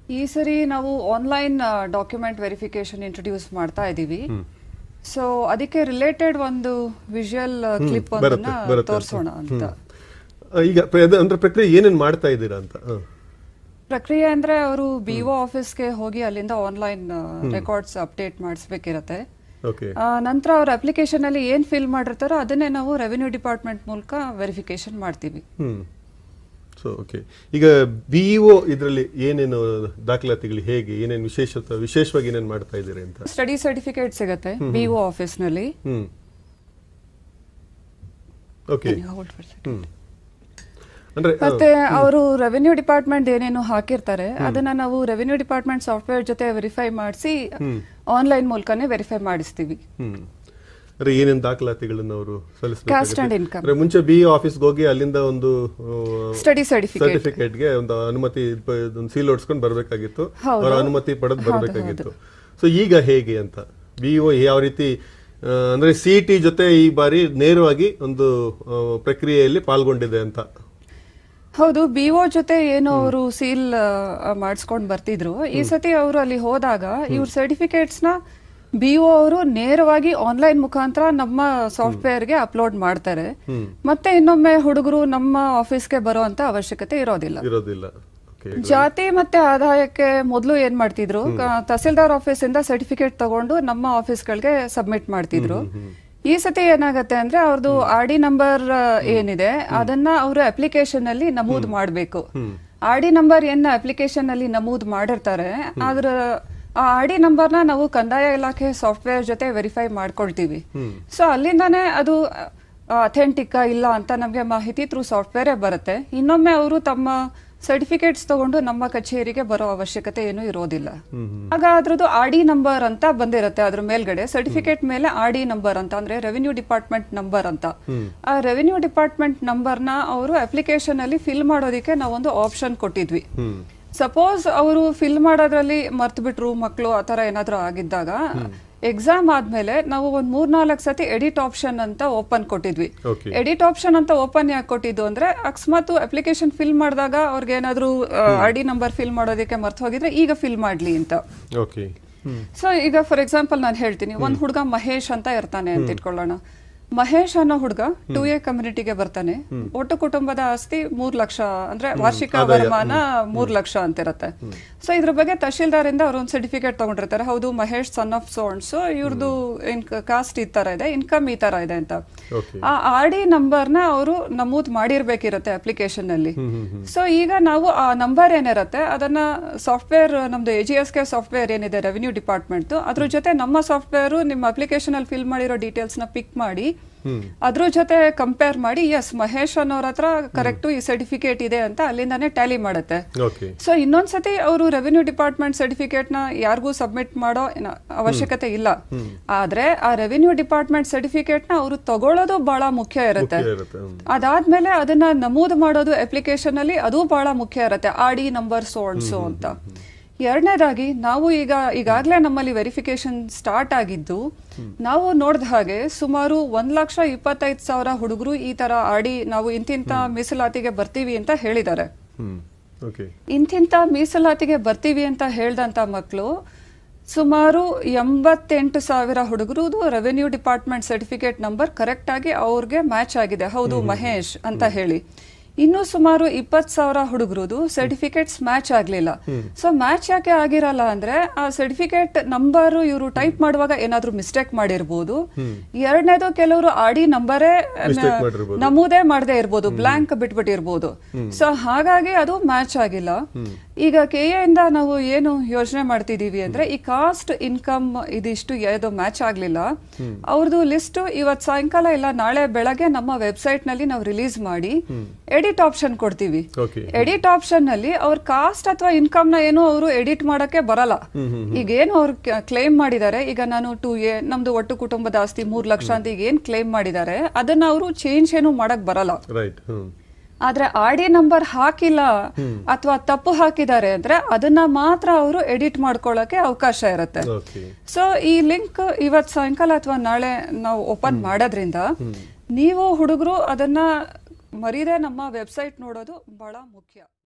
ಈ ಸರಿ ನಾವು ಆನ್ಲೈನ್ ಡಾಕ್ಯುಮೆಂಟ್ ವೆರಿಫಿಕೇಶನ್ ಇಂಟ್ರೊಡ್ಯೂಸ್ ಮಾಡ್ತಾ ಇದ್ದೀವಿ ಸೊ ಅದಕ್ಕೆ ರಿಲೇಟೆಡ್ ಒಂದು ವಿಜುವಲ್ ಕ್ಲಿಪ್ ಬರುತ್ತೆ, ಒಂದನ್ನ ಬರುತ್ತೆ. ತೋರಿಸೋಣ ಅಂತ ಆ, ಈಗ ಪ್ರ- ಅದು ಅಂದ್ರೆ ಪ್ರಕ್ರಿಯೆ ಏನೇನ್ ಮಾಡ್ತಾ ಇದ್ದೀರಾ ಅಂತ ಹ. ಪ್ರಕ್ರಿಯೆ ಅಂದ್ರೆ ಅವರು ಬಿ ಒ ಆಫೀಸ್ಗೆ ಹೋಗಿ ಅಲ್ಲಿಂದ ಆನ್ಲೈನ್ ರೆಕಾರ್ಡ್ಸ್ ಅಪ್ಡೇಟ್ ಮಾಡಿಸ್ಬೇಕಿರತ್ತೆ ಓಕೆ ಆ, ನಂತರ ಅವ್ರ ಅಪ್ಲಿಕೇಶನ್ ಅಲ್ಲಿ ಏನ್ ಫಿಲ್ ಮಾಡಿರ್ತಾರೋ ಅದನ್ನೇ ನಾವು ರೆವಿನ್ಯೂ ಡಿಪಾರ್ಟ್ಮೆಂಟ್ ಮೂಲಕ ವೆರಿಫಿಕೇಶನ್ ಮಾಡ್ತೀವಿ ಹ್ಮ್ ಸೊ ಓಕೆ ಈಗ ಬಿಇಒ ಇದರಲ್ಲಿ ಏನೇನು ದಾಖಲಾತಿಗಳು ಹೇಗೆ ಏನೇನು ವಿಶೇಷತೆ ವಿಶೇಷವಾಗಿ ಏನೇನು ಮಾಡ್ತಾ ಇದ್ದೀರಿ ಅಂತ ಸ್ಟಡಿ ಸರ್ಟಿಫಿಕೇಟ್ ಸಿಗತ್ತೆ ಬಿ ಒ ಆಫೀಸ್ ನಲ್ಲಿ hmm okay Hold for a second. Hmm ಅಂದ್ರೆ ಆ, ಮತ್ತೆ ಅವರು ರೆವೆನ್ಯೂ ಡಿಪಾರ್ಟ್ಮೆಂಟ್ ಏನೇನು ಹಾಕಿರ್ತಾರೆ ಅದನ್ನ ನಾವು ರೆವೆನ್ಯೂ ಡಿಪಾರ್ಟ್ಮೆಂಟ್ ಸಾಫ್ಟ್ವೇರ್ ಜೊತೆ ವೆರಿಫೈ ಮಾಡಿಸಿ ಆನ್ಲೈನ್ ಮೂಲಕನೇ ವೆರಿಫೈ ಮಾಡಿಸ್ತೀವಿ ಹ್ಮ್ ಅಂದ್ರೆ ಏನೇನು ದಾಖಲಾತಿಗಳನ್ನು ಅವರು Caste and income. ಅಂದ್ರೆ ಮುಂಚೆ ಬಿ ಆಫೀಸ್ಗೆ ಹೋಗಿ ಅಲ್ಲಿಂದ ಒಂದು ಸ್ಟಡಿ ಸರ್ಟಿಫಿಕೇಟ್ ಸರ್ಟಿಫಿಕೇಟ್ಗೆ ಒಂದು ಅನುಮತಿ ಪ- ಒಂದು ಸೀಲ್ ಹೊಡ್ಸ್ಕೊಂಡು ಬರ್ಬೇಕಾಗಿತ್ತು ಹೌದು. ಅವರ ಅನುಮತಿ ಪಡೆದು ಹೌದು, ಬರ್ಬೇಕಾಗಿತ್ತು ಸೊ ಈಗ ಹೇಗೆ ಅಂತ ಬಿಇಒ ಯಾವ ರೀತಿ ಆ, ಅಂದ್ರೆ ಸಿಇಟಿ ಜೊತೆ ಈ ಬಾರಿ ನೇರವಾಗಿ ಒಂದು ಆ, ಪ್ರಕ್ರಿಯೆಯಲ್ಲಿ ಪಾಲ್ಗೊಂಡಿದೆ ಅಂತ ಹೌದು ಬಿಒ ಜೊತೆ ಏನು ಅವರು ಸೀಲ್ ಮಾಡಿಸ್ಕೊಂಡ್ ಬರ್ತಿದ್ರು ಈ ಸತಿ ಅವರು ಅಲ್ಲಿ ಹೋದಾಗ ಇವ್ರ ಸರ್ಟಿಫಿಕೇಟ್ಸ್ ನ ಬಿಒ ಅವರು ನೇರವಾಗಿ ಆನ್ಲೈನ್ ಮುಖಾಂತರ ನಮ್ಮ ಸಾಫ್ಟ್ವೇರ್ಗೆ ಅಪ್ಲೋಡ್ ಮಾಡ್ತಾರೆ ಮತ್ತೆ ಇನ್ನೊಮ್ಮೆ ಹುಡುಗರು ನಮ್ಮ ಆಫೀಸ್ಗೆ ಬರೋ ಅಂತ ಅವಶ್ಯಕತೆ ಇರೋದಿಲ್ಲ ಇರೋದಿಲ್ಲ ಓಕೆ ಜಾತಿ ಮತ್ತೆ ಆದಾಯಕ್ಕೆ ಮೊದಲು ಏನ್ ಮಾಡ್ತಿದ್ರು ಕ- ತಹಸೀಲ್ದಾರ್ ಆಫೀಸ್ ಇಂದ ಸರ್ಟಿಫಿಕೇಟ್ ತಗೊಂಡು ನಮ್ಮ ಆಫೀಸ್ಗಳಿಗೆ ಸಬ್ಮಿಟ್ ಮಾಡ್ತಿದ್ರು ಈ ಸತಿ ಏನಾಗತ್ತೆ ಅಂದ್ರೆ ಅವ್ರದ್ದು ಆರ್ ಡಿ ನಂಬರ್ ಏನಿದೆ ಅದನ್ನ ಅವರು ಅಪ್ಲಿಕೇಶನ್ ಅಲ್ಲಿ ನಮೂದ್ ಮಾಡಬೇಕು ಆರ್ ಡಿ ನಂಬರ್ ಏನ ಅಪ್ಲಿಕೇಶನ್ ಅಲ್ಲಿ ನಮೂದ್ ಮಾಡಿರ್ತಾರೆ ಅದ್ರ ಆ ಆರ್ ಡಿ ನಂಬರ್ನ ನಾವು ಕಂದಾಯ ಇಲಾಖೆ ಸಾಫ್ಟ್ವೇರ್ ಜೊತೆ ವೆರಿಫೈ ಮಾಡ್ಕೊಳ್ತೀವಿ ಸೊ ಅಲ್ಲಿಂದಾನೇ ಅದು ಅಥೆಂಟಿಕ್ ಇಲ್ಲ ಅಂತ ನಮಗೆ ಮಾಹಿತಿ ಥ್ರೂ ಸಾಫ್ಟ್ವೇರೇ ಬರುತ್ತೆ ಇನ್ನೊಮ್ಮೆ ಅವರು ತಮ್ಮ ಸರ್ಟಿಫಿಕೇಟ್ಸ್ ತಗೊಂಡು ನಮ್ಮ ಕಚೇರಿಗೆ ಬರೋ ಅವಶ್ಯಕತೆ ಏನು ಇರೋದಿಲ್ಲ ಆಗ ಅದ್ರದ್ದು ಆರ್ ಡಿ ನಂಬರ್ ಅಂತ ಬಂದಿರುತ್ತೆ ಅದ್ರ ಮೇಲ್ಗಡೆ ಸರ್ಟಿಫಿಕೇಟ್ ಮೇಲೆ ಆರ್ ಡಿ ನಂಬರ್ ಅಂತ ಅಂದ್ರೆ ರೆವಿನ್ಯೂ ಡಿಪಾರ್ಟ್ಮೆಂಟ್ ನಂಬರ್ ಅಂತ ಆ ರೆವಿನ್ಯೂ ಡಿಪಾರ್ಟ್ಮೆಂಟ್ ನಂಬರ್ನ ಅವರು ಅಪ್ಲಿಕೇಶನ್ ಅಲ್ಲಿ ಫಿಲ್ ಮಾಡೋದಕ್ಕೆ ನಾವೊಂದು ಆಪ್ಷನ್ ಕೊಟ್ಟಿದ್ವಿ ಹ್ಮ್ ಸಪೋಸ್ ಅವರು ಫಿಲ್ ಮಾಡೋದ್ರಲ್ಲಿ ಮರ್ತು ಬಿಟ್ರು ಮಕ್ಕಳು ಆ ಥರ ಏನಾದರೂ ಆಗಿದ್ದಾಗ ಎಕ್ಸಾಮ್ ಆದ್ಮೇಲೆ ನಾವು ಒಂದ್ ಮೂರ್ನಾಲ್ಕು ಸತಿ ಎಡಿಟ್ ಆಪ್ಷನ್ ಅಂತ ಓಪನ್ ಕೊಟ್ಟಿದ್ವಿ ಓಕೆ ಎಡಿಟ್ ಆಪ್ಷನ್ ಅಂತ ಓಪನ್ ಯಾಕೆ ಕೊಟ್ಟಿದ್ದು ಅಂದ್ರೆ ಅಕಸ್ಮಾತ್ ಅಪ್ಲಿಕೇಶನ್ ಫಿಲ್ ಮಾಡಿದಾಗ ಅವ್ರಿಗೆ ಏನಾದ್ರು ಆರ್ ಡಿ ನಂಬರ್ ಫಿಲ್ ಮಾಡೋದಕ್ಕೆ ಮರ್ತು ಹೋಗಿದ್ರೆ ಈಗ ಫಿಲ್ ಮಾಡ್ಲಿ ಅಂತ ಓಕೆ ಹ್ಮ್ ಸೊ ಈಗ ಫಾರ್ ಎಕ್ಸಾಂಪಲ್ ನಾನು ಹೇಳ್ತೀನಿ ಒಂದ್ ಹುಡುಗ ಮಹೇಶ್ ಅಂತ ಇರ್ತಾನೆ ಅಂತ ಇಟ್ಕೊಳ್ಳೋಣ ಮಹೇಶ್ ಅನ್ನೋ ಹುಡುಗ ಟು ಎ ಕಮ್ಯುನಿಟಿಗೆ ಬರ್ತಾನೆ ಒಟ್ಟು ಕುಟುಂಬದ ಆಸ್ತಿ ಮೂರ್ ಲಕ್ಷ ಅಂದ್ರೆ ವಾರ್ಷಿಕ ವರಮಾನ ಮೂರ್ ಲಕ್ಷ ಅಂತ ಇರುತ್ತೆ ಸೊ ಇದ್ರ ಬಗ್ಗೆ ತಹಶೀಲ್ದಾರಿಂದ ಅವ್ರು ಒಂದು ಸರ್ಟಿಫಿಕೇಟ್ ತಗೊಂಡಿರ್ತಾರೆ ಹೌದು ಮಹೇಶ್ ಸನ್ ಆಫ್ ಸೋನ್ಸ್ ಇವ್ರದ್ದು ಕಾಸ್ಟ್ ಈ ತರ ಇದೆ ಇನ್ಕಮ್ ಈ ತರ ಇದೆ ಅಂತ ಓಕೆ ಆ ಆರ್ ಡಿ ನಂಬರ್ನ ಅವರು ನಮೂದ್ ಮಾಡಿರ್ಬೇಕಿರುತ್ತೆ ಅಪ್ಲಿಕೇಶನ್ ಅಲ್ಲಿ ಸೊ ಈಗ ನಾವು ಆ ನಂಬರ್ ಏನಿರುತ್ತೆ ಅದನ್ನ ಸಾಫ್ಟ್ವೇರ್ ನಮ್ದು A G S K software ಏನಿದೆ ರೆವಿನ್ಯೂ ಡಿಪಾರ್ಟ್ಮೆಂಟ್ ಅದ್ರ ಜೊತೆ ನಮ್ಮ ಸಾಫ್ಟ್ವೇರ್ ನಿಮ್ಮ ಅಪ್ಲಿಕೇಶನ್ ಅಲ್ಲಿ ಫಿಲ್ ಮಾಡಿರೋ ಡೀಟೇಲ್ಸ್ ನ ಪಿಕ್ ಮಾಡಿ ಅದ್ರ ಜೊತೆ ಕಂಪೇರ್ ಮಾಡಿ ಎಸ್ ಮಹೇಶ್ ಅನ್ನೋರ ಹತ್ರ ಕರೆಕ್ಟ್ ಈ ಸರ್ಟಿಫಿಕೇಟ್ ಇದೆ ಅಂತ ಅಲ್ಲಿಂದಾನೇ ಟ್ಯಾಲಿ ಮಾಡುತ್ತೆ ಓಕೆ ಸೊ ಇನ್ನೊಂದ್ಸತಿ ಅವರು ರೆವಿನ್ಯೂ ಡಿಪಾರ್ಟ್ಮೆಂಟ್ ಸರ್ಟಿಫಿಕೇಟ್ ನ ಯಾರಿಗೂ ಸಬ್ಮಿಟ್ ಮಾಡೋ ಏನ- ಅವಶ್ಯಕತೆ ಇಲ್ಲ ಆದ್ರೆ ಆ ರೆವಿನ್ಯೂ ಡಿಪಾರ್ಟ್ಮೆಂಟ್ ಸರ್ಟಿಫಿಕೇಟ್ ನ ಅವರು ತಗೊಳ್ಳೋದು ಬಹಳ ಮುಖ್ಯ ಇರುತ್ತೆ ಮುಖ್ಯ ಇರುತ್ತೆ ಹ್ಮ್. ಅದಾದ್ಮೇಲೆ ಅದನ್ನ ನಮೂದು ಮಾಡೋದು ಅಪ್ಲಿಕೇಶನ್ ಅಲ್ಲಿ ಅದು ಬಹಳ ಮುಖ್ಯ ಇರುತ್ತೆ ಆರ್ ಡಿ ನಂಬರ್ ಸೋಡ್ಸು ಅಂತ ಎರಡನೇದಾಗಿ ನಾವು ಈಗ ಈಗಾಗಲೇ ನಮ್ಮಲ್ಲಿ ವೆರಿಫಿಕೇಶನ್ ಸ್ಟಾರ್ಟ್ ಆಗಿದ್ದು ನಾವು ನೋಡಿದ ಹಾಗೆ ಸುಮಾರು ಒಂದ್ ಲಕ್ಷ ಇಪ್ಪತ್ತೈದು ಸಾವಿರ ಹುಡುಗರು ಈ ತರ ಆಡಿ ನಾವು ಇಂತಿಂತ ಮೀಸಲಾತಿಗೆ ಬರ್ತೀವಿ ಅಂತ ಹೇಳಿದ್ದಾರೆ ಹ್ಮ್ ಓಕೆ ಇಂತಿಂತ ಮೀಸಲಾತಿಗೆ ಬರ್ತೀವಿ ಅಂತ ಹೇಳ್ದಂತ ಮಕ್ಕಳು ಸುಮಾರು ಎಂಬತ್ತೆಂಟು ಸಾವಿರ ಹುಡುಗರು revenue department certificate number correct ಆಗಿ ಅವ್ರಿಗೆ ಮ್ಯಾಚ್ ಆಗಿದೆ ಹೌದು ಮಹೇಶ್ ಅಂತ ಹೇಳಿ ಇನ್ನು ಸುಮಾರು ಇಪ್ಪತ್ ಸಾವಿರ ಹುಡುಗರದು ಸರ್ಟಿಫಿಕೇಟ್ಸ್ ಮ್ಯಾಚ್ ಆಗ್ಲಿಲ್ಲ ಸೊ ಮ್ಯಾಚ್ ಯಾಕೆ ಆಗಿರಲ್ಲ ಅಂದ್ರೆ ಆ ಸರ್ಟಿಫಿಕೇಟ್ ನಂಬರ್ ಇವರು ಟೈಪ್ ಮಾಡುವಾಗ ಏನಾದ್ರೂ ಮಿಸ್ಟೇಕ್ ಮಾಡಿರ್ಬೋದು ಎರಡನೇದು ಕೆಲವರು ಆಡಿ ನಂಬರೇ Mistake ಮಾಡಿರ್ಬೋದು. ನಮೂದೇ ಮಾಡದೇ ಇರ್ಬೋದು ಬ್ಲಾಂಕ್ ಬಿಟ್ಬಿಟ್ಟಿರ್ಬೋದು ಸೊ ಹಾಗಾಗಿ ಅದು ಮ್ಯಾಚ್ ಆಗಿಲ್ಲ ಈಗ ಕೆ ಇಂದ ನಾವು ಏನು ಯೋಚನೆ ಮಾಡ್ತಿದೀವಿ ಅಂದ್ರೆ ಈ ಕಾಸ್ಟ್ ಇನ್ಕಮ್ ಇದಿಷ್ಟು ಯಾವ್ದು ಮ್ಯಾಚ್ ಆಗ್ಲಿಲ್ಲ ಅವ್ರದ್ದು ಲಿಸ್ಟ್ ಇವತ್ ಸಾಯಂಕಾಲ ಇಲ್ಲ ನಾಳೆ ಬೆಳಗ್ಗೆ ನಮ್ಮ ವೆಬ್ಸೈಟ್ ನಲ್ಲಿ ನಾವು ರಿಲೀಸ್ ಮಾಡಿ ಎಡಿಟ್ ಆಪ್ಷನ್ ಕೊಡ್ತೀವಿ ಓಕೆ ಎಡಿಟ್ ಆಪ್ಷನ್ ನಲ್ಲಿ ಅವ್ರ ಕಾಸ್ಟ್ ಅಥವಾ ಇನ್ಕಮ್ ನ ಏನು ಅವರು ಎಡಿಟ್ ಮಾಡಕ್ಕೆ ಬರಲ್ಲ ಈಗ ಏನು ಅವ್ರು ಕ್ಲೇಮ್ ಮಾಡಿದ್ದಾರೆ ಈಗ ನಾನು ಟು ಎ ನಮ್ದು ಒಟ್ಟು ಕುಟುಂಬದ ಆಸ್ತಿ ಮೂರ್ ಲಕ್ಷ ಅಂತ ಈಗ ಏನ್ ಕ್ಲೇಮ್ ಮಾಡಿದ್ದಾರೆ ಅದನ್ನ ಅವರು ಚೇಂಜ್ ಏನು ಮಾಡಕ್ ಬರಲ್ಲ ರೈಟ್ ಹ್ಮ್ ಆದ್ರೆ ಆರ್ ಡಿ ನಂಬರ್ ಹಾಕಿಲ್ಲ ಅಥವಾ ತಪ್ಪು ಹಾಕಿದ್ದಾರೆ ಅಂದ್ರೆ ಅದನ್ನ ಮಾತ್ರ ಅವರು ಎಡಿಟ್ ಮಾಡ್ಕೊಳ್ಳಕ್ಕೆ ಅವಕಾಶ ಇರುತ್ತೆ ಓಕೆ ಸೊ ಈ ಲಿಂಕ್ ಇವತ್ ಸಾಯಂಕಾಲ ಅಥವಾ ನಾಳೆ ನಾವು ಓಪನ್ ಮಾಡೋದ್ರಿಂದ ನೀವು ಹುಡುಗರು ಅದನ್ನ ಮರೀದೆ ನಮ್ಮ ವೆಬ್ಸೈಟ್ ನೋಡೋದು ಬಹಳ ಮುಖ್ಯ